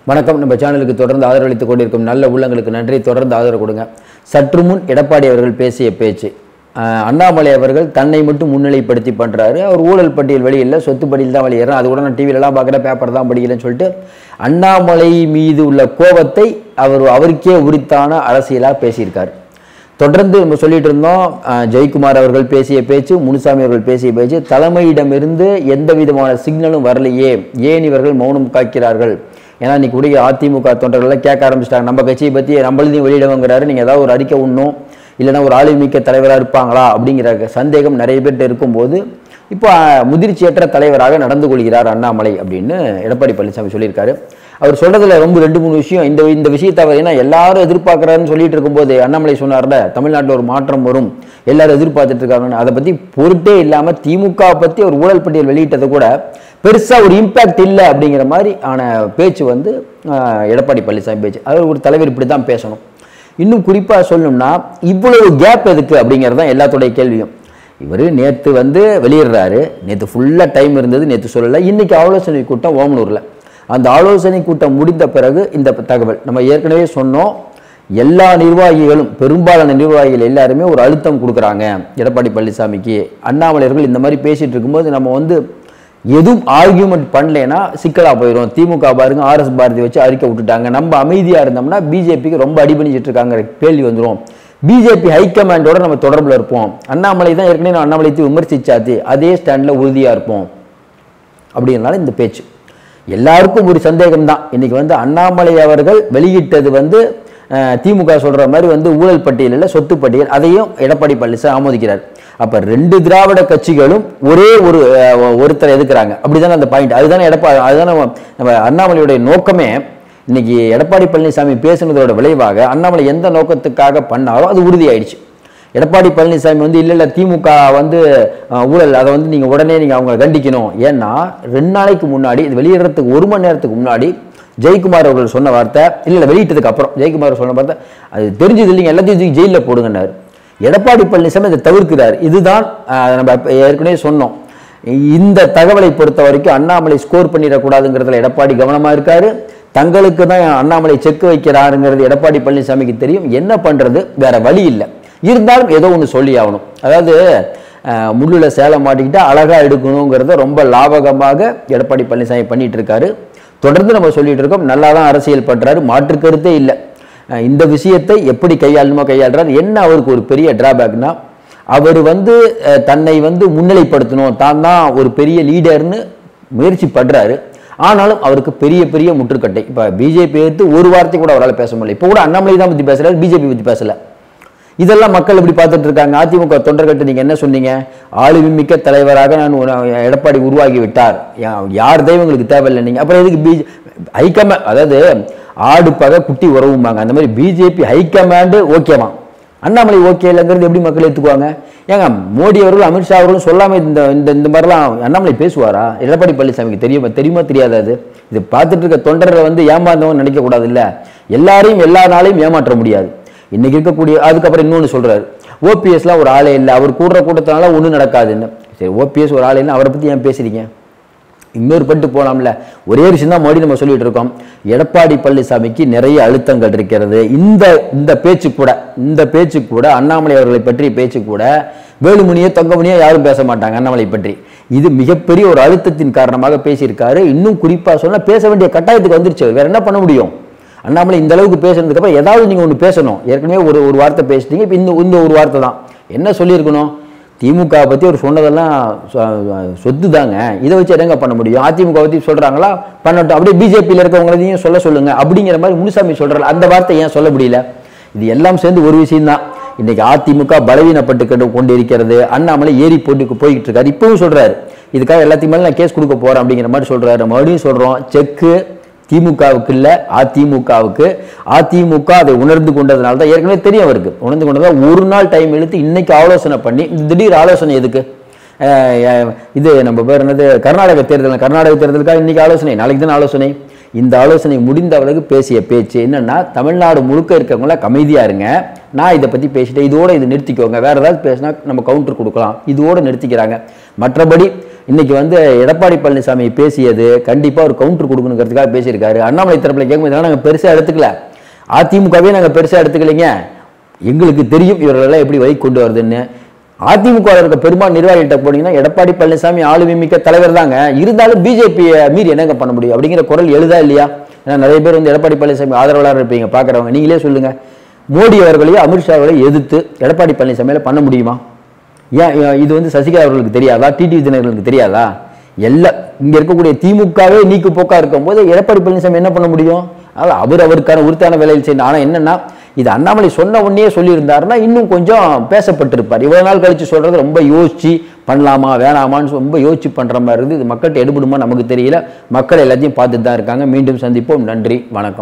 வணக்கம் நம்ம சேனலுக்கு தொடர்ந்து ஆதரவளித்துக் கொண்டிருக்கும் நல்ல உள்ளங்களுக்கு நன்றி தொடர்ந்து ஆதரவு கொடுங்க சற்று முன் எடப்பாடி அவர்கள் பேசிய பேச்சு ஆஹ் அண்ணாமலை அவர்கள் தன்னை மட்டும் முன்னிலைப்படுத்தி பண்றாரு அவர் ஊழல் பட்டியல் வெளியில சொத்து பட்டியல் தான் வெளியேறான் அது கூட நான் டிவிலலாம் பார்க்குறேன் பேப்பர் தான் படிக்கலன்னு சொல்லிட்டு அண்ணாமலை மீது உள்ள கோபத்தை அவர் அவருக்கே உரித்தான அரசியலாக பேசியிருக்காரு தொடர்ந்து நம்ம சொல்லிட்டு இருந்தோம் அஹ், ஜெயக்குமார் அவர்கள் பேசிய பேச்சு முனுசாமி அவர்கள் பேசிய பேச்சு தலைமையிடமிருந்து எந்த விதமான சிக்னலும் வரலையே ஏன் இவர்கள் மௌனம் காக்கிறார்கள் ஏன்னா இன்னைக்கு உடைய அதிமுக தொண்டர்கள்லாம் கேட்க ஆரம்பிச்சிட்டாங்க நம்ம கட்சியை பற்றி நம்மளதையும் வெளியிடவங்கிறாரு நீங்கள் ஏதாவது ஒரு அறிக்கை உண்ணும் இல்லைன்னா ஒரு ஆளுமிக்க தலைவராக இருப்பாங்களா அப்படிங்கிற சந்தேகம் நிறைய பேர்கிட்ட இருக்கும்போது இப்போ அஹ், முதிர்ச்சியற்ற தலைவராக நடந்து கொள்கிறார் அண்ணாமலை அப்படின்னு எடப்பாடி பழனிசாமி சொல்லியிருக்காரு அவர் சொல்றதுல ரொம்ப ரெண்டு மூணு விஷயம் இந்த இந்த விஷயத்தை அவர் ஏன்னா எல்லாரும் எதிர்பார்க்கறாருன்னு சொல்லிட்டு இருக்கும்போது அண்ணாமலை சொன்னார்ல தமிழ்நாட்டில் ஒரு மாற்றம் வரும் எல்லாரும் எதிர்பார்த்துட்டு இருக்காங்கன்னு அதை பத்தி பொருட்டே இல்லாம திமுக பத்தி ஒரு ஊழல் பட்டியல் வெளியிட்டது கூட பெருசா ஒரு இம்பாக்ட் இல்லை அப்படிங்கிற மாதிரி ஆன பேச்சு வந்து ஆஹ், எடப்பாடி பழனிசாமி பேச்சு அது ஒரு தலைவர் இப்படி தான் பேசணும் இன்னும் குறிப்பா சொல்லணும்னா இவ்வளவு கேப் எதுக்கு அப்படிங்கிறது தான் எல்லாத்துடைய கேள்வியும் இவர் நேற்று வந்து வெளியிடுறாரு நேற்று ஃபுல்லாக டைம் இருந்தது நேற்று சொல்லலை இன்னைக்கு ஆலோசனை கூட்டம் ஓமலூரில் அந்த ஆலோசனை கூட்டம் முடிந்த பிறகு இந்த தகவல் நம்ம ஏற்கனவே சொன்னோம் எல்லா நிர்வாகிகளும் பெரும்பாலான நிர்வாகிகள் எல்லாருமே ஒரு அழுத்தம் கொடுக்குறாங்க எடப்பாடி பழனிசாமிக்கு அண்ணாமலையர்கள் இந்த மாதிரி பேசிட்டு இருக்கும்போது நம்ம வந்து எதுவும் ஆர்கியூமெண்ட் பண்ணலைன்னா சிக்கலாக போயிடும் திமுக பாருங்க ஆர்எஸ் பாரதி வச்சு அறிக்கை விட்டுட்டாங்க நம்ம அமைதியாக இருந்தோம்னா பிஜேபிக்கு ரொம்ப அடிபணிச்சிட்டு இருக்காங்க கேள்வி வந்துடும் பிஜேபி ஹைகமாண்டோட நம்ம தொடர்பில் இருப்போம் அண்ணாமலை தான் ஏற்கனவே நான் அண்ணாமலைத்து விமர்சிச்சாச்சு அதே ஸ்டாண்டில் உறுதியாக இருப்போம் அப்படிங்கிறனால இந்த பேச்சு எல்லாருக்கும் ஒரு சந்தேகம் தான் இன்னைக்கு வந்து அண்ணாமலை அவர்கள் வெளியிட்டது வந்து அஹ், திமுக சொல்ற மாதிரி வந்து ஊழல் பட்டியலில் சொத்து பட்டியல் அதையும் எடப்பாடி பழனிசாமி ஆமோதிக்கிறார் அப்ப ரெண்டு திராவிட கட்சிகளும் ஒரே ஒரு அஹ், ஒருத்தரை எதுக்குறாங்க அப்படிதானே அந்த பாயிண்ட் அதுதானே எடப்பாடி அதுதானே நம்ம- நம்ம அண்ணாமலையுடைய நோக்கமே இன்னைக்கு எடப்பாடி பழனிசாமி பேசுனதோட விளைவாக அண்ணாமலை எந்த நோக்கத்துக்காக பண்ணாரோ அது உறுதியாயிடுச்சு எடப்பாடி பழனிசாமி வந்து இல்லை இல்லை திமுக வந்து அஹ், ஊழல் அதை வந்து நீங்கள் உடனே நீங்கள் அவங்க கண்டிக்கணும் ஏன்னா ரெண்டு நாளைக்கு முன்னாடி இது வெளியிடுறதுக்கு ஒரு மணி நேரத்துக்கு முன்னாடி ஜெயக்குமார் அவர்கள் சொன்ன வார்த்தை இல்லை இல்லை வெளியிட்டதுக்கு அப்புறம் ஜெயக்குமார் சொன்ன வார்த்தை அது தெரிஞ்சது இல்லைங்க எல்லாத்தையும் தூக்கி ஜெயிலில் போடுங்கன்னாரு எடப்பாடி பழனிசாமி இதை தவிர்க்கிறார் இதுதான் அஹ், நம்ம இப்ப ஏற்கனவே சொன்னோம் இந்த தகவலை பொறுத்த வரைக்கும் அண்ணாமலை ஸ்கோர் பண்ணிடக்கூடாதுங்கிறதுல எடப்பாடி கவனமா இருக்காரு தங்களுக்கு தான் அண்ணாமலை செக் வைக்கிறாருங்கிறது எடப்பாடி பழனிசாமிக்கு தெரியும் என்ன பண்றது வேற வழி இல்லை இருந்தாலும் ஏதோ ஒன்று சொல்லி ஆகணும் அதாவது அஹ், முள்ளுல சேலம் மாட்டிக்கிட்டா அழகா எடுக்கணுங்கிறத ரொம்ப லாபகமாக எடப்பாடி பழனிசாமி பண்ணிட்டு இருக்காரு தொடர்ந்து நம்ம சொல்லிட்டு இருக்கோம் நல்லா தான் அரசியல் பண்றாரு மாற்று கருத்தே இல்லை அஹ், இந்த விஷயத்தை எப்படி கையாளணுமோ கையாளுறாரு என்ன அவருக்கு ஒரு பெரிய டிராபேக்னா அவர் வந்து அஹ், தன்னை வந்து முன்னிலைப்படுத்தணும் தான் தான் ஒரு பெரிய லீடர்னு முயற்சி பண்றாரு ஆனாலும் அவருக்கு பெரிய பெரிய முற்றுக்கட்டை இப்போ பிஜேபி எடுத்து ஒரு வார்த்தை கூட அவரால் பேச முடியல இப்போ கூட அண்ணாமலை தான் பற்றி பேசுறாரு பிஜேபி பற்றி பேசல இதெல்லாம் மக்கள் இப்படி பார்த்துட்டு இருக்காங்க அதிமுக தொண்டர்கிட்ட நீங்க என்ன சொன்னீங்க ஆளுமை மிக்க தலைவராக நான் ஒரு- எடப்பாடி உருவாகி விட்டார் யா- யார் தெய்வம் உங்களுக்கு தேவையில்லை நீங்க அப்புறம் எதுக்கு பிஜே ஹைகமா அதாவது ஆடு பகை குட்டி உறவும்பாங்க அந்த மாதிரி பிஜேபி ஹைகமாண்டு ஓகேவா அண்ணாமலை ஓகே இல்லைங்கிறது எப்படி மக்கள் ஏற்றுக்குவாங்க ஏங்க மோடி அவர்களும் அமித்ஷா அவர்களும் சொல்லாம இந்த இந்த இந்த மாதிரிலாம் அண்ணாமலை பேசுவாரா எடப்பாடி பழனிசாமிக்கு தெரியுமா தெரியுமா தெரியாதா அது இது பார்த்துட்டு இருக்க தொண்டர்களை வந்து ஏமாந்தவங்க நினைக்க கூடாது இல்ல எல்லாரையும் எல்லா நாளையும் ஏமாற்ற முடியாது இன்னைக்கு இருக்கக்கூடிய அதுக்கப்புறம் இன்னொன்று சொல்றாரு ஓபிஎஸ்லாம் ஒரு ஆளே இல்லை அவர் கூடுற கூட்டத்தினால ஒன்றும் நடக்காதுன்னு சரி ஓபிஎஸ் ஒரு ஆளே இல்லை அவரை பத்தி ஏன் பேசுறீங்க இன்னொரு பட்டு போலாம்ல ஒரே விஷயம் தான் மறுபடியும் நம்ம சொல்லிட்டு இருக்கோம் எடப்பாடி பழனிசாமிக்கு நிறைய அழுத்தங்கள் இருக்கிறது இந்த இந்த பேச்சு கூட இந்த பேச்சு கூட அண்ணாமலை அவர்களை பற்றி பேச்சு கூட வேலுமணியோ தங்கமணியோ யாரும் பேச மாட்டாங்க அண்ணாமலை பற்றி இது மிகப்பெரிய ஒரு அழுத்தத்தின் காரணமாக பேசியிருக்காரு இன்னும் குறிப்பா சொன்னா பேச வேண்டிய கட்டாயத்துக்கு வந்துருச்சு வேற என்ன பண்ண முடியும் அண்ணாமலை இந்த அளவுக்கு பேசுனதுக்கு அப்புறம் ஏதாவது நீங்க ஒன்று பேசணும் ஏற்கனவே ஒரு ஒரு வார்த்தை பேசிட்டீங்க இப்போ இந்த இந்த ஒரு வார்த்தை தான் என்ன சொல்லியிருக்கணும் திமுக பத்தி அவர் சொன்னதெல்லாம் சொ- சொத்து தாங்க இதை வச்சு என்னங்க பண்ண முடியும் அதிமுக பத்தி சொல்றாங்களா பண்ணட்டும் அப்படியே பிஜேபியில் இருக்கவங்களையும் சொல்ல சொல்லுங்க அப்படிங்கிற மாதிரி முனுசாமி சொல்றாரு அந்த வார்த்தை ஏன் சொல்ல முடியல இது எல்லாம் சேர்ந்து ஒரு விஷயம்தான் இன்னைக்கு அதிமுக பலவீனப்பட்டு கொண்டு கொண்டு இருக்கிறது அண்ணாமலை ஏறி போட்டு போய்கிட்டு இருக்காரு இப்பவும் சொல்றாரு இதுக்காக எல்லாத்தையும் மேல நான் கேஸ் கொடுக்க போறேன் அப்படிங்கிற மாதிரி சொல்றாரு மறுபடியும் சொல்றோம் செக்கு திமுகவுக்கு இல்ல அதிமுகவுக்கு அதிமுக அதை உணர்ந்து கொண்டதுனால தான் ஏற்கனவே தெரியும் அவருக்கு உணர்ந்து கொண்டதால் ஒரு நாள் டைம் இழுத்து இன்னைக்கு ஆலோசனை பண்ணி இந்த திடீர் ஆலோசனை எதுக்கு அஹ் அஹ் இது நம்ம பேர் என்னது கர்நாடக தேர்தல் கர்நாடக தேர்தலுக்காக இன்னைக்கு ஆலோசனை நாளைக்கு தானே ஆலோசனை இந்த ஆலோசனை முடிந்த அளவுக்கு பேசிய பேச்சு என்னன்னா தமிழ்நாடு முழுக்க இருக்கவங்கள அமைதியா இருங்க நான் இதை பத்தி பேசிட்டேன் இதோட இது நிறுத்திக்கோங்க வேற ஏதாவது பேசினா நம்ம கவுண்டர் கொடுக்கலாம் இதோட நிறுத்திக்கிறாங்க மற்றபடி இன்னைக்கு வந்து எடப்பாடி பழனிசாமி பேசியது கண்டிப்பாக ஒரு கவுண்டர் கொடுக்கணுங்கிறதுக்காக பேசியிருக்காரு அண்ணாமலை தரப்பில் கேட்கும்போது இதெல்லாம் நாங்கள் பெருசாக எடுத்துக்கல அதிமுகவே நாங்கள் பெருசாக எடுத்துக்கலைங்க எங்களுக்கு தெரியும் இவர்களெல்லாம் எப்படி வழி கொண்டு வருதுன்னு அதிமுக இருக்க பெரும்பாலும் நிர்வாகிகிட்ட போனீங்கன்னா எடப்பாடி பழனிசாமி ஆளுமை மிக்க தலைவர் தாங்க இருந்தாலும் பிஜேபியை மீறி என்னங்க பண்ண முடியும் அப்படிங்கிற குரல் எழுதா இல்லையா ஏன்னா நிறைய பேர் வந்து எடப்பாடி பழனிசாமி ஆதரவாளர் இருப்பீங்க பார்க்குறவங்க நீங்களே சொல்லுங்க மோடி அவர்களையும் அமித்ஷா அவர்களையும் எதிர்த்து எடப்பாடி பழனிசாமியால பண்ண முடியுமா ஏன் ஏன் இது வந்து சசிகலா அவர்களுக்கு தெரியாதா டிடிவி தினகரனுக்கு தெரியாதா எல்லா இங்க இருக்கக்கூடிய திமுகவே நீக்கு போக்கா இருக்கும்போது எடப்பாடி பழனிசாமி என்ன பண்ண முடியும் அதாவது அவர் அவருக்கான உறுத்தான வேலையில் செய்யணும் ஆனா என்னன்னா இது அண்ணாமலை சொன்ன உடனே சொல்லியிருந்தாருன்னா இன்னும் கொஞ்சம் பேசப்பட்டிருப்பார் இவ்வளவு நாள் கழிச்சு சொல்றது ரொம்ப யோசிச்சு பண்ணலாமா வேணாமான்னு ரொம்ப யோசிச்சு பண்ற மாதிரி இருந்து இது மக்கள்கிட்ட எடுபடுமா நமக்கு தெரியல மக்கள் எல்லாத்தையும் பார்த்துட்டு தான் இருக்காங்க மீண்டும் சந்திப்போம் நன்றி வணக்கம்